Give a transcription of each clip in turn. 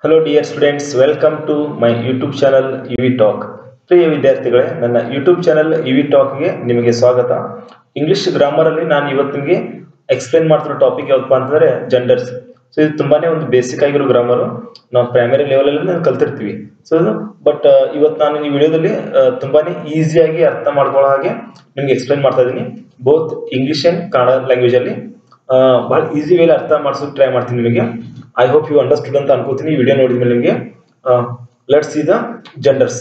hello dear students welcome to my YouTube channel V talk ಪ್ರಿಯ ವಿದ್ಯಾರ್ಥಿಗಳೇ ನನ್ನ YouTube channel V ಟಾಕ್ಗೆ ನಿಮಗೆ ಸ್ವಾಗತ ಇಂಗ್ಲಿಷ್ ಗ್ರಾಮರ್ ಅಲ್ಲಿ ನಾನು ಇವತ್ತು ನಿಮಗೆ ಎಕ್ಸ್ಪ್ಲೇನ್ ಮಾಡ್ತಿರೋ ಟಾಪಿಕ್ ಯಾವಪ್ಪ ಅಂತಂದ್ರೆ ಜೆಂಡರ್ಸ್ ಸೊ ಇದು ತುಂಬಾನೇ ಒಂದು ಬೇಸಿಕ್ ಆಗಿರೋ ಗ್ರಾಮರ್ ನಾವು ಪ್ರೈಮರಿ ಲೆವೆಲ್ ಅಲ್ಲಿ ನಾವು ಕಲ್ತಿರ್ತೀವಿ ಸೊ ಇದು ಬಟ್ ಇವತ್ತು ನಾನು ಈ ವಿಡಿಯೋದಲ್ಲಿ ತುಂಬಾನೇ ಈಸಿಯಾಗಿ ಅರ್ಥ ಮಾಡ್ಕೊಳ್ಳೋ ಹಾಗೆ ನಿಮ್ಗೆ ಎಕ್ಸ್ಪ್ಲೇನ್ ಮಾಡ್ತಾ ಇದ್ದೀನಿ both English and Kannada language ಅಲ್ಲಿ ಆ, ಬಹಳ ಈಸಿ ವೇಲಿ ಅರ್ಥ ಮಾಡ್ಸೋಕೆ ಟ್ರೈ ಮಾಡ್ತೀನಿ ನಿಮಗೆ ಐ ಹೋಪ್ ಯು ಅಂಡರ್ಸ್ಟುಡ್ ಅಂತ ಅನ್ಕೋತೀನಿ ಈ ವಿಡಿಯೋ ನೋಡಿದ್ಮೇಲೆ ನಿಮಗೆ ಲೆಟ್ಸ್ ಸಿ ದ ಜೆಂಡರ್ಸ್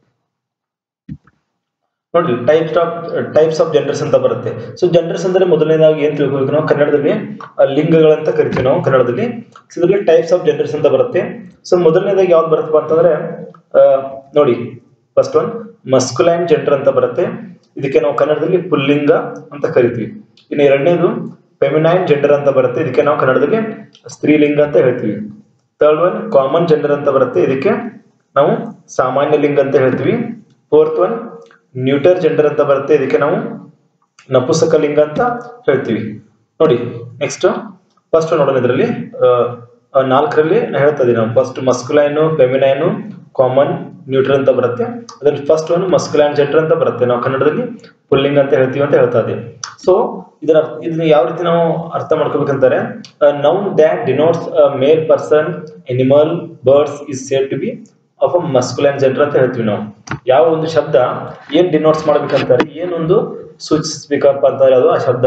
ನೋಡಿ types of types of genders ಅಂತ ಬರುತ್ತೆ ಸೊ ಜೆಂಡರ್ಸ್ ಅಂದ್ರೆ ಮೊದಲನೇದಾಗಿ ಏನ್ ತಿಳ್ಕೊಬೇಕು ನಾವು ಕನ್ನಡದಲ್ಲಿ ಆ, ಲಿಂಗಗಳಂತ ಕರಿತೀವಿ ನಾವು ಕನ್ನಡದಲ್ಲಿ ಸೊ ಇದರಲ್ಲಿ ಟೈಪ್ಸ್ ಆಫ್ ಜೆಂಡರ್ಸ್ ಅಂತ ಬರುತ್ತೆ ಸೊ ಮೊದಲನೇದಾಗಿ ಯಾವ್ದು ಬರುತ್ತಪ್ಪ ಅಂತಂದ್ರೆ ಆ, ನೋಡಿ ಫಸ್ಟ್ ಒನ್ ಮಸ್ಕುಲೈನ್ ಜೆಂಡರ್ ಅಂತ ಬರುತ್ತೆ ಇದಕ್ಕೆ ನಾವು ಕನ್ನಡದಲ್ಲಿ ಪುಲ್ಲಿಂಗ ಅಂತ ಕರಿತೀವಿ ಇನ್ನು ಎರಡನೇದು ಫೆಮಿನೈನ್ ಜೆಂಡರ್ ಅಂತ ಬರುತ್ತೆ ಇದಕ್ಕೆ ನಾವು ಕನ್ನಡದಲ್ಲಿ ಸ್ತ್ರೀಲಿಂಗ ಅಂತ ಹೇಳ್ತೀವಿ ಥರ್ಡ್ ಒನ್ ಕಾಮನ್ ಜೆಂಡರ್ ಅಂತ ಬರುತ್ತೆ ಇದಕ್ಕೆ ನಾವು ಸಾಮಾನ್ಯ ಲಿಂಗ ಅಂತ ಹೇಳ್ತೀವಿ ಫೋರ್ತ್ ಒನ್ ನ್ಯೂಟರ್ ಜೆಂಡರ್ ಅಂತ ಬರುತ್ತೆ ಇದಕ್ಕೆ ನಾವು ನಪುಸಕ ಲಿಂಗ ಅಂತ ಹೇಳ್ತೀವಿ ನೋಡಿ ನೆಕ್ಸ್ಟ್ ಫಸ್ಟ್ ನೋಡೋಣ ಇದರಲ್ಲಿ ನಾಲ್ಕರಲ್ಲಿ ಹೇಳ್ತಾ ಇದೀನಿ ನಾವು first masculine feminine common neutral ಅಂತ ಬರುತ್ತೆ ಅದ್ರಲ್ಲಿ ಫಸ್ಟ್ ಒನ್ ಮಸ್ಕುಲೈನ್ ಜೆಂಡರ್ ಅಂತ ಬರುತ್ತೆ ನಾವು ಕನ್ನಡದಲ್ಲಿ ಪುಲ್ಲಿಂಗ್ ಅಂತ ಹೇಳ್ತೀವಿ ಅಂತ ಹೇಳ್ತಾ ಇದ್ದೀವಿ ಸೊ ಇದರ ಅರ್ಥ- ಇದನ್ನ ಯಾವ ರೀತಿ ನಾವು ಅರ್ಥ ಮಾಡ್ಕೋಬೇಕಂತಾರೆ noun that denotes male person animal birds is said to be of a masculine gender ಅಂತ ಹೇಳ್ತೀವಿ ನಾವು ಯಾವ ಒಂದು ಶಬ್ದ ಏನ್ ಡಿನೋಟ್ಸ್ ಮಾಡ್ಬೇಕಂತಾರೆ ಏನೊಂದು ಸೂಚಿಸ್ಬೇಕಪ್ಪ ಅಂತಾರೆ ಅದು ಆ ಶಬ್ದ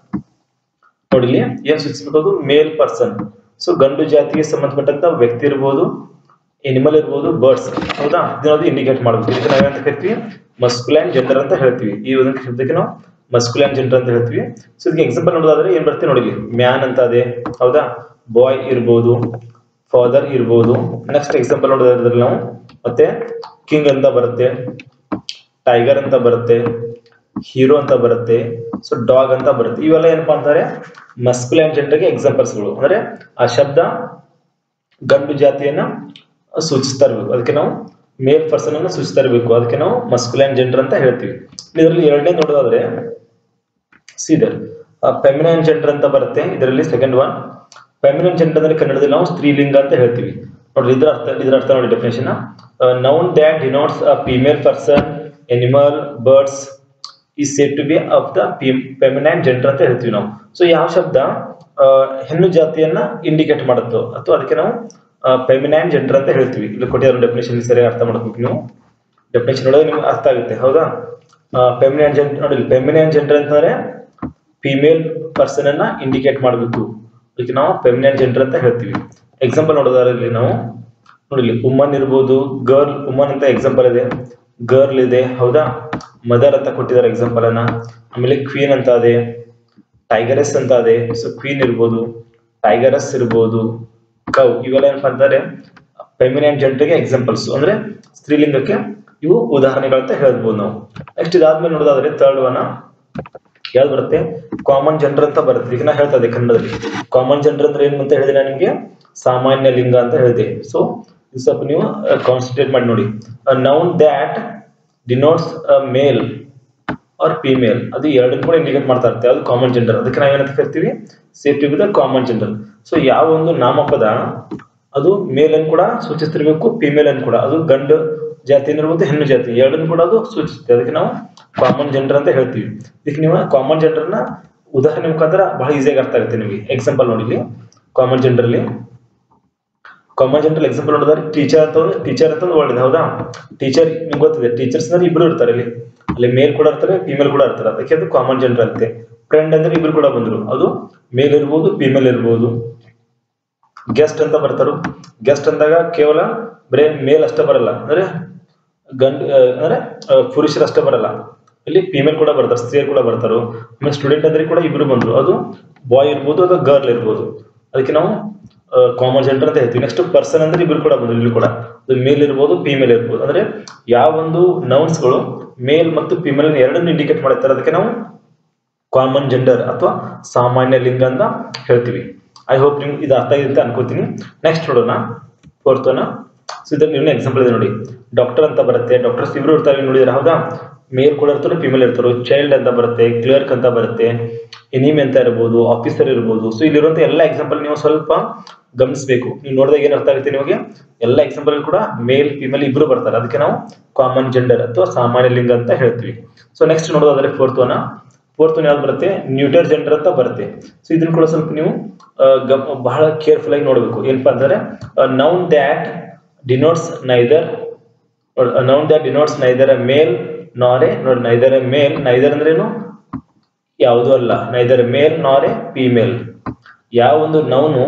ನೋಡಿ ಇಲ್ಲಿ ಏನ್ ಸೂಚಿಸಬೇಕು ಅದು ಮೇಲ್ ಪರ್ಸನ್ ಸೊ ಗಂಡು ಜಾತಿಗೆ ಸಂಬಂಧಪಟ್ಟಂತ ವ್ಯಕ್ತಿ ಇರ್ಬೋದು ಎನಿಮಲ್ ಇರ್ಬೋದು ಬರ್ಡ್ಸ್ ಹೌದಾ ಇದನ್ನದು ಇಂಡಿಕೇಟ್ ಮಾಡಬೇಕು ಇದಕ್ಕೆ ನಾವೇನಂತ ಕರಿತೀವಿ ಮಸ್ಕುಲೈನ್ ಜೆಂಡರ್ ಅಂತ ಹೇಳ್ತೀವಿ ಈ ಒಂದು ಶಬ್ದಕ್ಕೆ ನಾವು ಮಸ್ಕುಲೈನ್ ಜೆಂಡರ್ ಅಂತ ಹೇಳ್ತೀವಿ ಸೊ ಇದಕ್ಕೆ ಎಕ್ಸಾಂಪಲ್ ನೋಡೋದಾದ್ರೆ ಏನ್ ಬರುತ್ತೆ ನೋಡಿ ಇಲ್ಲಿ ಮ್ಯಾನ್ ಅಂತ ಅದೇ ಹೌದಾ ಬಾಯ್ ಇರ್ಬೋದು ಫಾದರ್ ಇರ್ಬೋದು ನೆಕ್ಸ್ಟ್ ಎಕ್ಸಾಂಪಲ್ ನೋಡೋದಾದ್ರೆ ನಾವು ಮತ್ತೆ ಕಿಂಗ್ ಅಂತ ಬರುತ್ತೆ ಟೈಗರ್ ಅಂತ ಬರುತ್ತೆ ಹೀರೋ ಅಂತ ಬರುತ್ತೆ ಸೊ ಡಾಗ್ ಅಂತ ಬರುತ್ತೆ ಇವೆಲ್ಲ ಏನಪ್ಪಾ ಅಂತಾರೆ ಮಸ್ಕುಲೈನ್ ಜೆಂಡರ್ಗೆ ಎಕ್ಸಾಂಪಲ್ಸ್ಗಳು ಅಂದ್ರೆ ಆ ಶಬ್ದ ಗಂಡು ಜಾತಿಯನ್ನ ಸೂಚಿಸ್ತಾ ಇರಬೇಕು ಅದಕ್ಕೆ ನಾವು ಮೇಲ್ ಪರ್ಸನ್ ಅನ್ನ ಸೂಚಿಸ್ತಾ ಇರಬೇಕು ಅದಕ್ಕೆ ನಾವು ಮಸ್ಕುಲೈನ್ ಜೆಂಡರ್ ಅಂತ ಹೇಳ್ತೀವಿ ಇದರಲ್ಲಿ ಎರಡನೇ ನೋಡೋದಾದ್ರೆ ಸೀದರ್ ಫೆಮಿನೈನ್ ಜೆಂಡರ್ ಅಂತ ಬರುತ್ತೆ ಇದರಲ್ಲಿ ಸೆಕೆಂಡ್ ಒನ್ ಫೆಮಿನೈನ್ ಜೆಂಡರ್ ಅಂದ್ರೆ ಕನ್ನಡದಲ್ಲಿ ನಾವು ಸ್ತ್ರೀಲಿಂಗ ಅಂತ ಹೇಳ್ತೀವಿ ನೋಡ್ರಿ ಇದ್ರ ಅರ್ಥ ಇದ್ರ ಅರ್ಥ ನೋಡಿ definition noun that denotes a female person animal birds is said to be of the feminine gender ಅಂತ ಹೇಳ್ತೀವಿ ನಾವು ಸೊ ಯಾವ ಶಬ್ದ ಆ, ಹೆಣ್ಣು ಜಾತಿಯನ್ನ ಇಂಡಿಕೇಟ್ ಮಾಡುತ್ತೋ ಅಥವಾ ಅದಕ್ಕೆ ನಾವು ಫೆಮಿನೈನ್ ಜೆಂಡರ್ ಅಂತ ಹೇಳ್ತೀವಿ ಇಲ್ಲಿ ಕೊಟ್ಟಿರೋ ಡೆಫಿನೇಷನ್ ಸರಿಯಾಗಿ ಅರ್ಥ ಮಾಡ್ಬೇಕು ನೀವು ಡೆಫಿನೇಷನ್ ನೋಡಿದ್ರೆ ನಿಮ್ಗೆ ಅರ್ಥ ಆಗುತ್ತೆ ಹೌದಾ ಫೆಮಿನೈನ್ ಜೆಂಡರ್ ನೋಡಿ ಫೆಮಿನೈನ್ ಜೆಂಡರ್ ಅಂತಂದ್ರೆ ಫಿಮೇಲ್ ಪರ್ಸನ್ ಅನ್ನ ಇಂಡಿಕೇಟ್ ಮಾಡಬೇಕು ಅದಕ್ಕೆ ನಾವು ಫೆಮಿನೈನ್ ಜೆಂಡರ್ ಅಂತ ಹೇಳ್ತೀವಿ ಎಕ್ಸಾಂಪಲ್ ನೋಡೋದಾದ್ರೆ ಇಲ್ಲಿ ನಾವು ನೋಡಿ ಇಲ್ಲಿ ಉಮನ್ ಇರ್ಬೋದು ಗರ್ಲ್ ಉಮನ್ ಅಂತ ಎಕ್ಸಾಂಪಲ್ ಇದೆ ಗರ್ಲ್ ಇದೆ ಹೌದಾ ಮದರ್ ಅಂತ ಕೊಟ್ಟಿದ್ದಾರೆ ಎಕ್ಸಾಂಪಲ್ ಅನ್ನ ಆಮೇಲೆ ಕ್ವೀನ್ ಅಂತ ಇದೆ ಟೈಗರಸ್ ಅಂತ ಇದೆ ಸೊ ಕ್ವೀನ್ ಇರ್ಬೋದು ಟೈಗರಸ್ ಇರ್ಬೋದು ಕೌ ಇವೆಲ್ಲ ಏನಪ್ಪ ಅಂತಾರೆ ಫೆಮಿನೈನ್ ಜೆಂಡರ್ಗೆ ಎಕ್ಸಾಂಪಲ್ಸ್ ಅಂದ್ರೆ ಸ್ತ್ರೀಲಿಂಗಕ್ಕೆ ಇವು ಉದಾಹರಣೆಗಳಂತ ಹೇಳ್ಬೋದು ನಾವು ನೆಕ್ಸ್ಟ್ ಇದಾದ್ಮೇಲೆ ನೋಡೋದಾದ್ರೆ ಥರ್ಡ್ ಒನ್ ಯಾವ್ದು ಬರುತ್ತೆ ಕಾಮನ್ ಜೆಂಡರ್ ಅಂತ ಬರುತ್ತೆ ಈಗ ನಾ ಹೇಳ್ತಾ ಇದ್ದೆ ಕನ್ನಡದಲ್ಲಿ ಕಾಮನ್ ಜೆಂಡರ್ ಅಂದ್ರೆ ಏನು ಅಂತ ಹೇಳಿದೆ ನಾನು ನಿಮ್ಗೆ ಸಾಮಾನ್ಯ ಲಿಂಗ ಅಂತ ಹೇಳಿದೆ ಸೊ ಇದು ಸ್ವಲ್ಪ ನೀವು ಕಾನ್ಸಂಟ್ರೇಟ್ ಮಾಡಿ ನೋಡಿ noun that denotes a male or female ಅದು ಎರಡನ್ನು ಕೂಡ ಇಂಡಿಕೇಟ್ ಮಾಡ್ತಾ ಇರುತ್ತೆ ಅದು ಕಾಮನ್ ಜೆಂಡರ್ ಅದಕ್ಕೆ ನಾವೇನಂತ ಕರಿತೀವಿ safety with common gender so ಯಾವ ಒಂದು ನಾಮಪದ ಅದು ಮೇಲ್ ಅನ್ನು ಕೂಡ ಸೂಚಿಸ್ತಿರ್ಬೇಕು ಫಿಮೇಲ್ ಅನ್ನು ಕೂಡ ಅದು ಗಂಡು ಜಾತಿ ಇರ್ಬೋದು ಹೆಣ್ಣು ಜಾತಿ ಎರಡನ್ನು ಕೂಡ ಅದು ಸೂಚಿಸುತ್ತೆ ಅದಕ್ಕೆ ನಾವು ಕಾಮನ್ ಜೆಂಡರ್ ಅಂತ ಹೇಳ್ತೀವಿ ಇದಕ್ಕೆ ನೀವು ಕಾಮನ್ ಜೆಂಡರ್ನ ಉದಾಹರಣೆ ಮುಖಾಂತರ ಬಹಳ ಈಸಿಯಾಗಿ ಅರ್ಥ ಆಗುತ್ತೆ ನಿಮಗೆ ಎಕ್ಸಾಂಪಲ್ ನೋಡಿ ಇಲ್ಲಿ ಕಾಮನ್ ಜೆಂಡರ್ ಅಲ್ಲಿ ಕಾಮನ್ ಜೆಂಡರ್ ಎಕ್ಸಾಂಪಲ್ ನೋಡಿದ್ರೆ ಟೀಚರ್ ಅಂತ ಒಂದು ಟೀಚರ್ ಅಂತ ಒಂದು ವರ್ಡ್ ಇದೆ ಹೌದಾ ಟೀಚರ್ ನಿಮ್ಗೆ ಗೊತ್ತಿದೆ ಟೀಚರ್ಸ್ ಅಂದ್ರೆ ಇಬ್ರು ಇರ್ತಾರೆ ಇಲ್ಲಿ ಅಲ್ಲಿ ಮೇಲ್ ಕೂಡ ಇರ್ತಾರೆ ಫಿಮೇಲ್ ಕೂಡ ಇರ್ತಾರೆ ಅದಕ್ಕೆ ಅದು ಕಾಮನ್ ಜೆಂಡರ್ ಅಂತೆ ಫ್ರೆಂಡ್ ಅಂದ್ರೆ ಇಬ್ರು ಕೂಡ ಬಂದ್ರು ಅದು ಮೇಲ್ ಇರ್ಬೋದು ಫಿಮೇಲ್ ಇರ್ಬೋದು ಗೆಸ್ಟ್ ಅಂತ ಬರ್ತಾರು ಗೆಸ್ಟ್ ಅಂದಾಗ ಕೇವಲ ಬರೇ ಮೇಲ್ ಅಷ್ಟೇ ಬರಲ್ಲ ಅಂದ್ರೆ ಗಂಡ್ ಆ, ಅಂದ್ರೆ ಆ, ಪುರುಷರು ಅಷ್ಟೇ ಬರಲ್ಲ ಇಲ್ಲಿ ಫಿಮೇಲ್ ಕೂಡ ಬರ್ತಾರೆ ಸ್ತ್ರೀಯರು ಕೂಡ ಬರ್ತಾರು ಆಮೇಲೆ ಸ್ಟೂಡೆಂಟ್ ಅಂದ್ರೆ ಕೂಡ ಇಬ್ರು ಬಂದ್ರು ಅದು ಬಾಯ್ ಇರ್ಬೋದು ಅಥವಾ ಗರ್ಲ್ ಇರ್ಬೋದು ಅದಕ್ಕೆ ನಾವು ಕಾಮನ್ ಜೆಂಡರ್ ಅಂತ ಹೇಳ್ತೀವಿ ನೆಕ್ಸ್ಟ್ ಪರ್ಸನ್ ಅಂದ್ರೆ ಇಬ್ರು ಕೂಡ ಬಂದ್ರು ಇಲ್ಲಿ ಕೂಡ ಅದು ಮೇಲ್ ಇರ್ಬೋದು ಫಿಮೇಲ್ ಇರ್ಬೋದು ಅಂದ್ರೆ ಯಾವ ಒಂದು ನೌನ್ಸ್ಗಳು ಮೇಲ್ ಮತ್ತು ಫಿಮೇಲ್ ಎರಡನ್ನು ಇಂಡಿಕೇಟ್ ಮಾಡುತ್ತಾರೆ ಅದಕ್ಕೆ ನಾವು ಕಾಮನ್ ಜೆಂಡರ್ ಅಥವಾ ಸಾಮಾನ್ಯ ಲಿಂಗ ಅಂತ ಹೇಳ್ತೀವಿ ಐ ಹೋಪ್ ನಿಮ್ಗೆ ಇದು ಅರ್ಥ ಆಗಿದೆ ಅಂತ ಅನ್ಕೋತೀನಿ ನೆಕ್ಸ್ಟ್ ನೋಡೋಣ ಫೋರ್ತ್ ಒನ್ ಸೊ ಇದ್ರಲ್ಲಿ ಇನ್ನೂ ಎಕ್ಸಾಂಪಲ್ ಇದೆ ನೋಡಿ ಡಾಕ್ಟರ್ ಅಂತ ಬರುತ್ತೆ ಡಾಕ್ಟರ್ಸ್ ಇಬ್ರು ಇರ್ತಾರೆ ನೋಡಿದ್ರೆ ಹೌದಾ ಮೇಲ್ ಕೂಡ ಇರ್ತಾರೆ ಫಿಮೇಲ್ ಇರ್ತಾರೆ ಚೈಲ್ಡ್ ಅಂತ ಬರುತ್ತೆ ಕ್ಲರ್ಕ್ ಅಂತ ಬರುತ್ತೆ ಎನಿಮಿ ಅಂತ ಇರ್ಬೋದು ಆಫೀಸರ್ ಇರ್ಬೋದು ಸೊ ಇಲ್ಲಿರುವಂತ ಎಲ್ಲ ಎಕ್ಸಾಂಪಲ್ ನೀವು ಸ್ವಲ್ಪ ಗಮನಿಸಬೇಕು ನೀವು ನೋಡಿದಾಗ ಏನ್ ಅರ್ಥ ಆಗುತ್ತೆ ನಿಮಗೆ ಎಲ್ಲ ಎಕ್ಸಾಂಪಲ್ ಕೂಡ ಮೇಲ್ ಫಿಮೇಲ್ ಇಬ್ರು ಬರ್ತಾರೆ ಅದಕ್ಕೆ ನಾವು ಕಾಮನ್ ಜೆಂಡರ್ ಅಥವಾ ಸಾಮಾನ್ಯ ಲಿಂಗ ಅಂತ ಹೇಳ್ತೀವಿ ಸೊ ನೆಕ್ಸ್ಟ್ ನೋಡೋದಾದ್ರೆ ಫೋರ್ತ್ ಒನ್ ಫೋರ್ತ್ ಒನ್ ಯಾವ್ದು ಬರುತ್ತೆ ನ್ಯೂಟರ್ ಜೆಂಡರ್ ಅಂತ ಬರುತ್ತೆ ಸೊ ಇದನ್ನ ಕೂಡ ಸ್ವಲ್ಪ ನೀವು ಆ, ಗಮ್- ಬಹಳ ಕೇರ್ಫುಲ್ ಆಗಿ ನೋಡಬೇಕು ಏನಪ್ಪಾ ಅಂದ್ರೆ noun that denotes neither noun that denotes neither a male nor a ನೋಡಿ ನೈದರ್ ಎ ಮೇಲ್ ನೈದರ್ ಅಂದ್ರೇನು ಯಾವುದೂ ಅಲ್ಲ neither mail nor A female ಯಾವ ಒಂದು ನೌನು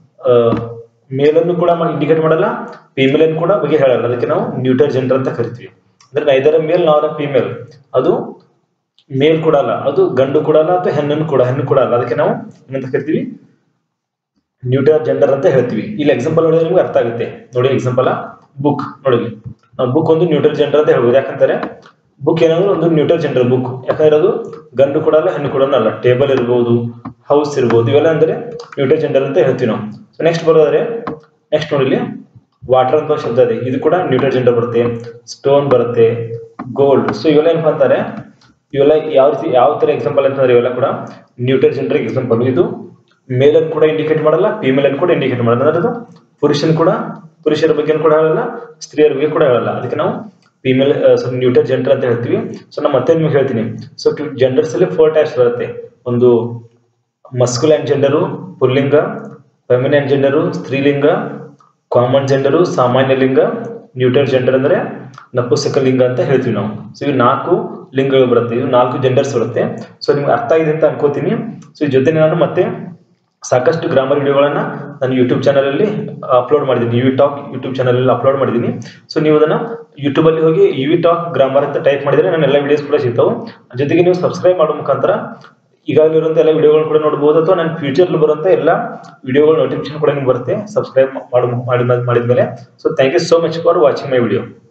ಮೇಲನ್ನು ಕೂಡ ಇಂಡಿಕೇಟ್ ಮಾಡಲ್ಲ ಫಿಮೇಲ್ ಅನ್ನು ಕೂಡ ಬಗ್ಗೆ ಹೇಳಲ್ಲ ಅದಕ್ಕೆ ನಾವು ನ್ಯೂಟರ್ ಜೆಂಡರ್ ಅಂತ ಕರಿತೀವಿ ಅಂದ್ರೆ neither mail nor A female ಅದು ಮೇಲ್ ಕೂಡ ಅಲ್ಲ ಅದು ಗಂಡು ಕೂಡ ಅಲ್ಲ ಅಥವಾ ಹೆಣ್ಣನ್ನು ಕೂಡ ಹೆಣ್ಣು ಕೂಡ ಅಲ್ಲ ಅದಕ್ಕೆ ನಾವು ಏನಂತ ಕರಿತೀವಿ ನ್ಯೂಟರ್ ಜೆಂಡರ್ ಅಂತ ಹೇಳ್ತೀವಿ ಇಲ್ಲಿ ಎಕ್ಸಾಂಪಲ್ ನೋಡಿದ್ರೆ ನಿಮ್ಗೆ ಅರ್ಥ ಆಗುತ್ತೆ ನೋಡಿ ಎಕ್ಸಾಂಪಲ್ ಬುಕ್ ನೋಡಿ ನಾವು ಬುಕ್ ಒಂದು ನ್ಯೂಟರ್ ಜೆಂಡರ್ ಅಂತ ಹೇಳ್ಬೋದು ಯಾಕಂತಾರೆ ಬುಕ್ ಏನಂದ್ರೆ ಒಂದು ನ್ಯೂಟರ್ ಜೆಂಡರ್ ಬುಕ್ ಯಾಕಂದ್ರೆ ಅದು ಗಂಡು ಕೂಡ ಅಲ್ಲ ಹೆಣ್ಣು ಕೂಡ ಅಲ್ಲ ಟೇಬಲ್ ಇರ್ಬೋದು ಹೌಸ್ ಇರ್ಬೋದು ಇವೆಲ್ಲ ಅಂದ್ರೆ ನ್ಯೂಟರ್ ಜೆಂಡರ್ ಅಂತ ಹೇಳ್ತೀವಿ ನಾವು ಸೊ ನೆಕ್ಸ್ಟ್ ಬರೋದಾದ್ರೆ ನೆಕ್ಸ್ಟ್ ನೋಡಿ ವಾಟರ್ ಅಂತ ಒಂದು ಶಬ್ದ ಇದೆ ಇದು ಕೂಡ ನ್ಯೂಟರ್ ಜೆಂಡರ್ ಬರುತ್ತೆ ಸ್ಟೋನ್ ಬರುತ್ತೆ ಗೋಲ್ಡ್ ಸೊ ಇವೆಲ್ಲ ಏನಪ್ಪಾ ಅಂತಾರೆ ಇವೆಲ್ಲ ಯಾವ ರೀತಿ ಯಾವ ತರ ಎಕ್ಸಾಂಪಲ್ ಅಂತಂದ್ರೆ ಇವೆಲ್ಲ ಕೂಡ ನ್ಯೂಟರ್ ಜೆಂಡರ್ ಎಕ್ಸಾಂಪಲ್ ಇದು ಮೇಲ್ ಅನ್ನು ಕೂಡ ಇಂಡಿಕೇಟ್ ಮಾಡಲ್ಲ ಫಿಮೇಲ್ ಅನ್ನು ಕೂಡ ಇಂಡಿಕೇಟ್ ಮಾಡಲ್ಲ ಅಂದ್ರೆ ಅದು ಪುರುಷನ್ ಕೂಡ ಪುರುಷರ ಬಗ್ಗೆ ಕೂಡ ಹೇಳಲ್ಲ ಸ್ತ್ರೀಯರ ಬಗ್ಗೆ ಕೂಡ ಹೇಳಲ್ಲ ಅದಕ್ಕೆ ನಾವು ಫಿಮೇಲ್ ನ್ಯೂಟರ್ ಜೆಂಡರ್ ಅಂತ ಹೇಳ್ತೀವಿ ಸೊ ನಾನು ಮತ್ತೆ ನಿಮ್ಗೆ ಹೇಳ್ತೀನಿ ಸೊ ಜೆಂಡರ್ಸ್ ಅಲ್ಲಿ ಫೋರ್ ಟೈಪ್ಸ್ ಬರುತ್ತೆ ಒಂದು ಮಸ್ಕುಲೈನ್ ಜೆಂಡರು ಪುಲ್ಲಿಂಗ ಫೆಮಿನೈನ್ ಜೆಂಡರು ಸ್ತ್ರೀಲಿಂಗ ಕಾಮನ್ ಜೆಂಡರು ಸಾಮಾನ್ಯ ಲಿಂಗ ನ್ಯೂಟರ್ ಜೆಂಡರ್ ಅಂದ್ರೆ ನಪುಸಕ ಲಿಂಗ ಅಂತ ಹೇಳ್ತೀವಿ ನಾವು ಸೊ ಇವು ನಾಲ್ಕು ಲಿಂಗಗಳು ಬರುತ್ತೆ ಇವು ನಾಲ್ಕು ಜೆಂಡರ್ಸ್ ಬರುತ್ತೆ ಸೊ ನಿಮ್ಗೆ ಅರ್ಥ ಆಗಿದೆ ಅಂತ ಅನ್ಕೋತೀನಿ ಸೊ ಈ ಜೊತೆ ನಾನು ಮತ್ತೆ ಸಾಕಷ್ಟು ಗ್ರಾಮರ್ ವಿಡಿಯೋಗಳನ್ನ ನಾನು ಯೂಟ್ಯೂಬ್ ಚಾನಲ್ ಅಲ್ಲಿ ಅಪ್ಲೋಡ್ ಮಾಡಿದ್ದೀನಿ ಯು ಟಾಕ್ ಯೂಟ್ಯೂಬ್ ಚಾನಲ್ ಅಲ್ಲಿ ಅಪ್ಲೋಡ್ ಮಾಡಿದ್ದೀನಿ ಸೊ ನೀವು ಅದನ್ನ ಯೂಟ್ಯೂಬ್ ಅಲ್ಲಿ ಹೋಗಿ ಯು ಟಾಕ್ ಗ್ರಾಮರ್ ಅಂತ ಟೈಪ್ ಮಾಡಿದ್ರೆ ನನ್ನ ಎಲ್ಲ ವಿಡಿಯೋಸ್ ಕೂಡ ಸಿಗ್ತಾವೆ ಜೊತೆಗೆ ನೀವು ಸಬ್ಸ್ಕ್ರೈಬ್ ಮಾಡೋ ಮುಖಾಂತರ ಈಗಾಗಲೇ ಇರುವಂತ ಎಲ್ಲ ವಿಡಿಯೋಗಳು ಕೂಡ ನೋಡಬಹುದು ಅಥವಾ ನನ್ನ ಫ್ಯೂಚರ್ ಬರುವಂತ ಎಲ್ಲ ವಿಡಿಯೋಗಳ ನೋಟಿಫಿಕೇಶನ್ ಕೂಡ ನಿಮ್ಗೆ ಬರುತ್ತೆ ಸಬ್ಸ್ಕ್ರೈಬ್ ಮಾಡಿ ಮಾಡಿದ ಮಾಡಿದ್ಮೇಲೆ so thank you so much for watching my video